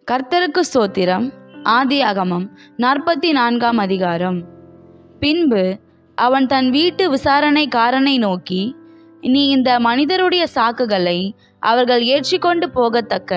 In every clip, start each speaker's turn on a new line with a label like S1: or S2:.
S1: கர்த்தருக்கு ஸ்தோத்திரம் ஆதியாகமம் நாற்பத்தி நான்காம் அதிகாரம் பின்பு அவன் தன் வீட்டு விசாரணைக்காரனை நோக்கி நீ இந்த மனிதருடைய சாக்குகளை அவர்கள் ஏற்றிக்கொண்டு போகத்தக்க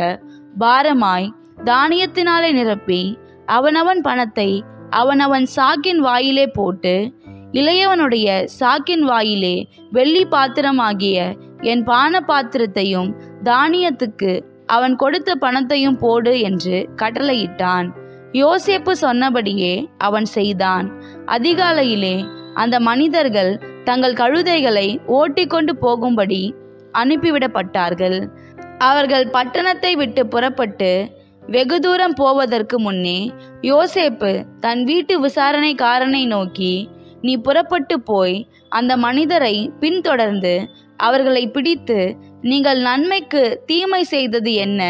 S1: பாரமாய் தானியத்தினாலே நிரப்பி அவனவன் பணத்தை அவனவன் சாக்கின் வாயிலே போட்டு இளையவனுடைய சாக்கின் வாயிலே வெள்ளி பாத்திரமாகிய என் பான பாத்திரத்தையும் தானியத்துக்கு அவன் கொடுத்த பணத்தையும் போடு என்று கட்டளையிட்டான் யோசேப்பு சொன்னபடியே அவன் செய்தான் அதிகாலையிலே அந்த மனிதர்கள் தங்கள் கழுதைகளை ஓட்டிக்கொண்டு போகும்படி அனுப்பிவிடப்பட்டார்கள் அவர்கள் பட்டணத்தை விட்டு புறப்பட்டு வெகு தூரம் போவதற்கு முன்னே யோசேப்பு தன் வீட்டு விசாரணைக்காரனை நோக்கி நீ புறப்பட்டு போய் அந்த மனிதரை பின்தொடர்ந்து அவர்களை பிடித்து நீங்கள் நன்மைக்கு தீமை செய்தது என்ன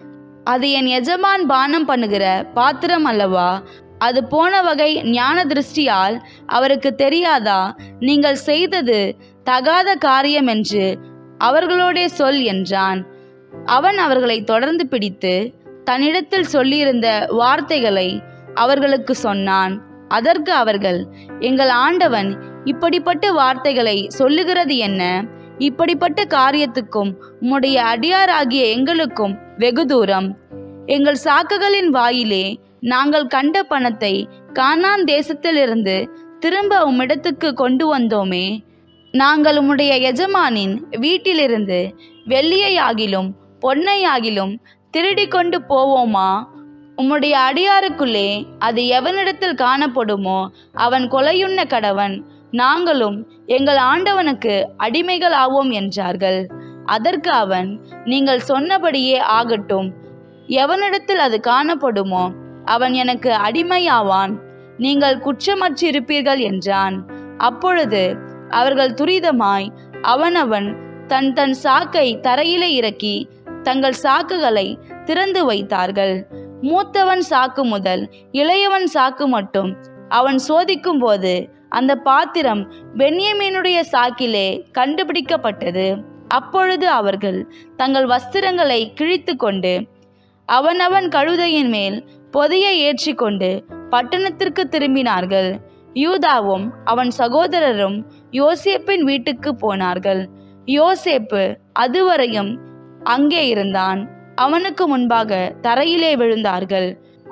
S1: அது என் எஜமான் பானம் பண்ணுகிற பாத்திரம் அல்லவா அது போன வகை ஞான திருஷ்டியால் அவருக்கு தெரியாதா நீங்கள் செய்தது தகாத காரியம் என்று அவர்களோடே சொல் என்றான் அவன் அவர்களை தொடர்ந்து பிடித்து தன்னிடத்தில் சொல்லியிருந்த வார்த்தைகளை அவர்களுக்கு சொன்னான் அதற்கு அவர்கள் எங்கள் ஆண்டவன் இப்படிப்பட்ட வார்த்தைகளை சொல்லுகிறது என்ன இப்படிப்பட்ட காரியத்துக்கும் உம்முடைய அடியாராகிய எங்களுக்கும் வெகு தூரம் எங்கள் சாக்குகளின் வாயிலே நாங்கள் கண்ட பணத்தை கானான் தேசத்திலிருந்து திரும்ப உம்மிடத்துக்கு கொண்டு வந்தோமே நாங்கள் உம்முடைய எஜமானின் வீட்டிலிருந்து வெள்ளியையாகிலும் பொன்னையாகிலும் திருடி கொண்டு போவோமா உம்முடைய அடியாருக்குள்ளே அது எவனிடத்தில் காணப்படுமோ அவன் கொலையுண்ண கடவன் நாங்களும் எங்கள் ஆண்டவனுக்கு அடிமைகள் ஆவோம் என்றார்கள் அதற்கு அவன் நீங்கள் சொன்னபடியே ஆகட்டும் எவனிடத்தில் அது காணப்படுமோ அவன் எனக்கு அடிமையாவான் நீங்கள் குற்றமற்றிருப்பீர்கள் என்றான் அப்பொழுது அவர்கள் துரிதமாய் அவனவன் தன் தன் சாக்கை தரையிலே இறக்கி தங்கள் சாக்குகளை திறந்து வைத்தார்கள் மூத்தவன் சாக்கு முதல் இளையவன் சாக்கு மட்டும் அவன் சோதிக்கும் போது அந்த பாத்திரம் பென்யமீனுடைய சாக்கிலே கண்டுபிடிக்கப்பட்டது அப்பொழுது அவர்கள் தங்கள் வஸ்திரங்களை கிழித்து கொண்டு அவனவன் கழுதையின் மேல் பொதியை ஏற்றிக்கொண்டு பட்டணத்திற்கு திரும்பினார்கள் யூதாவும் அவன் சகோதரரும் யோசேப்பின் வீட்டுக்கு போனார்கள் யோசேப்பு அதுவரையும் அங்கே இருந்தான் அவனுக்கு முன்பாக தரையிலே விழுந்தார்கள்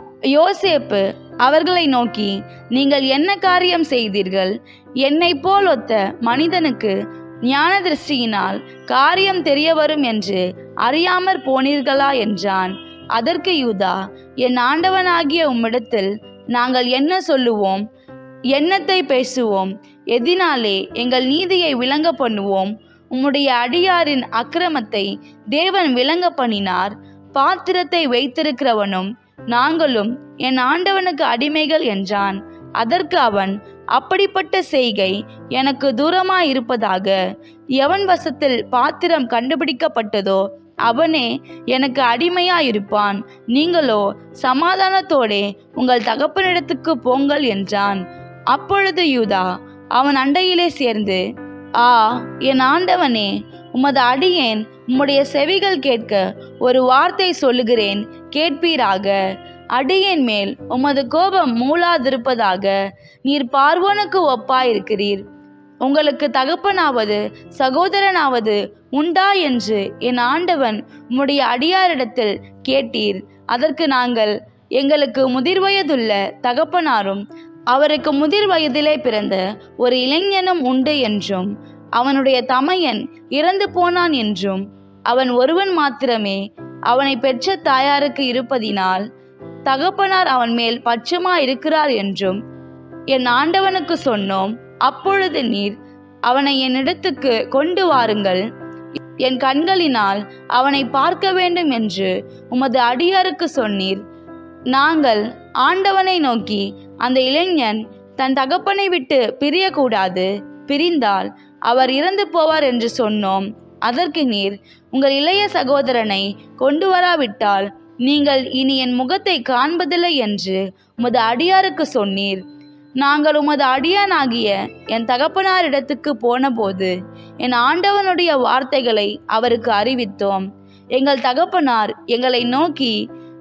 S1: யோசேப்பு அவர்களை நோக்கி நீங்கள் என்ன காரியம் செய்தீர்கள் என்னை போல் ஒத்த மனிதனுக்கு ஞான திருஷ்டியினால் காரியம் தெரிய வரும் என்று அறியாமற் போனீர்களா என்றான் அதற்கு யூதா என் ஆண்டவனாகிய உம்மிடத்தில் நாங்கள் என்ன சொல்லுவோம் என்னத்தை பேசுவோம் எதினாலே எங்கள் நீதியை விளங்க பண்ணுவோம் உம்முடைய அடியாரின் அக்கிரமத்தை தேவன் விளங்க பண்ணினார் பாத்திரத்தை வைத்திருக்கிறவனும் நாங்களும் என் ஆண்டவனுக்கு அடிமைகள் என்றான் அதற்கு அவன் அப்படிப்பட்ட செய்கை எனக்கு தூரமாயிருப்பதாக எவன் வசத்தில் பாத்திரம் கண்டுபிடிக்கப்பட்டதோ அவனே எனக்கு அடிமையாயிருப்பான் நீங்களோ சமாதானத்தோடே உங்கள் தகப்பனிடத்துக்கு போங்கள் என்றான் அப்பொழுது யூதா அவன் அண்டையிலே சேர்ந்து ஆ என் ஆண்டவனே உமது அடியேன் உம்முடைய செவிகள் கேட்க ஒரு வார்த்தை சொல்லுகிறேன் கேட்பீராக அடியேன் மேல் உமது கோபம் மூளாதிருப்பதாக நீர் பார்வோனுக்கு ஒப்பாயிருக்கிறீர் உங்களுக்கு தகப்பனாவது சகோதரனாவது உண்டா என்று என் ஆண்டவன் உம்முடைய அடியாரிடத்தில் கேட்டீர் அதற்கு நாங்கள் எங்களுக்கு முதிர்வயதுள்ள தகப்பனாரும் அவருக்கு முதிர் வயதிலே பிறந்த ஒரு இளைஞனும் உண்டு என்றும் அவனுடைய தமையன் இறந்து போனான் என்றும் அவன் ஒருவன் மாத்திரமே அவனை பெற்ற தாயாருக்கு இருப்பதினால் தகப்பனார் அவன் மேல் பட்சமா இருக்கிறார் என்றும் என் ஆண்டவனுக்கு சொன்னோம் அப்பொழுது நீர் அவனை என்னிடத்துக்கு கொண்டு வாருங்கள் என் கண்களினால் அவனை பார்க்க வேண்டும் என்று உமது அடியாருக்கு சொன்னீர் நாங்கள் ஆண்டவனை நோக்கி அந்த இளைஞன் தன் தகப்பனை விட்டு பிரியக்கூடாது பிரிந்தால் அவர் இறந்து போவார் என்று சொன்னோம் அதற்கு நீர் உங்கள் இளைய சகோதரனை கொண்டு வராவிட்டால் நீங்கள் இனி என் முகத்தை காண்பதில்லை என்று உமது அடியாருக்கு சொன்னீர் நாங்கள் உமது அடியானாகிய என் தகப்பனாரிடத்துக்கு போனபோது என் ஆண்டவனுடைய வார்த்தைகளை அவருக்கு அறிவித்தோம் எங்கள் தகப்பனார் எங்களை நோக்கி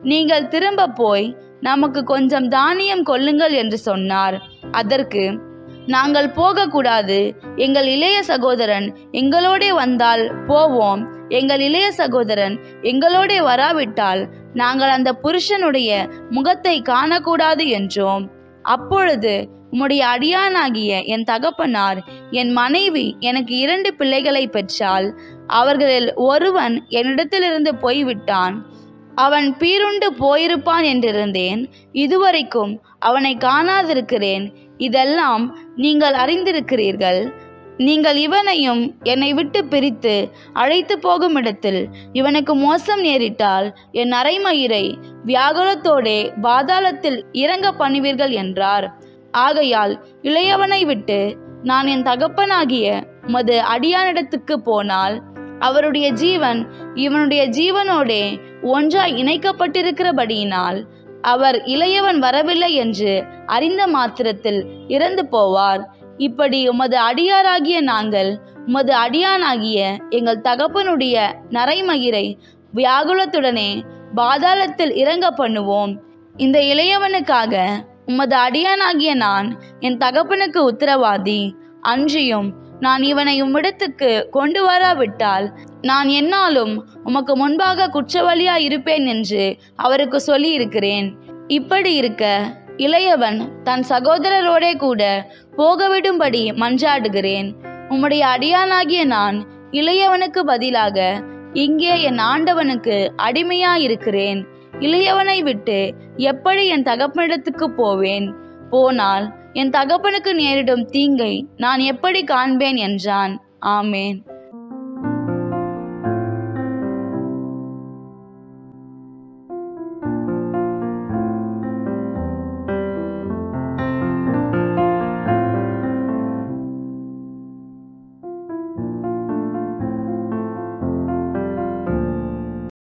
S1: நீங்கள் திரும்ப போய் நமக்கு கொஞ்சம் தானியம் கொள்ளுங்கள் என்று சொன்னார் அதற்கு நாங்கள் போகக்கூடாது எங்கள் இளைய சகோதரன் எங்களோடே வந்தால் போவோம் எங்கள் இளைய சகோதரன் எங்களோடே வராவிட்டால் நாங்கள் அந்த புருஷனுடைய முகத்தை காணக்கூடாது என்றோம் அப்பொழுது உம்முடைய அடியானாகிய என் தகப்பனார் என் மனைவி எனக்கு இரண்டு பிள்ளைகளை பெற்றால் அவர்களில் ஒருவன் என்னிடத்திலிருந்து போய்விட்டான் அவன் பீருண்டு போயிருப்பான் என்றிருந்தேன் இதுவரைக்கும் அவனை காணாதிருக்கிறேன் இதெல்லாம் நீங்கள் அறிந்திருக்கிறீர்கள் நீங்கள் இவனையும் என்னை விட்டு பிரித்து அழைத்து போகும் இடத்தில் இவனுக்கு மோசம் நேரிட்டால் என் அரைமயிரை வியாகுலத்தோடே பாதாளத்தில் இறங்க பண்ணுவீர்கள் என்றார் ஆகையால் இளையவனை விட்டு நான் என் தகப்பனாகிய மது அடியானிடத்துக்கு போனால் அவருடைய ஜீவன் இவனுடைய ஜீவனோடே ஒன்றாய் இணைக்கப்பட்டிருக்கிறபடியினால் அவர் இளையவன் வரவில்லை என்று அறிந்த மாத்திரத்தில் இறந்து போவார் இப்படி உமது அடியாராகிய நாங்கள் உமது அடியானாகிய எங்கள் தகப்பனுடைய நரைமயிரை வியாகுலத்துடனே பாதாளத்தில் இறங்க பண்ணுவோம் இந்த இளையவனுக்காக உமது அடியானாகிய நான் என் தகப்பனுக்கு உத்தரவாதி அன்றியும் நான் இவனை உம்மிடத்துக்கு கொண்டு வராவிட்டால் நான் என்னாலும் உமக்கு முன்பாக குற்றவாளியா இருப்பேன் என்று அவருக்கு சொல்லி இருக்கிறேன் இப்படி இருக்க இளையவன் தன் சகோதரரோடே கூட போகவிடும்படி மன்றாடுகிறேன் உம்முடைய அடியானாகிய நான் இளையவனுக்கு பதிலாக இங்கே என் ஆண்டவனுக்கு அடிமையாயிருக்கிறேன் இளையவனை விட்டு எப்படி என் தகப்பனிடத்துக்கு போவேன் போனால் என் தகப்பனுக்கு நேரிடும் தீங்கை நான் எப்படி காண்பேன் என்றான் ஆமேன்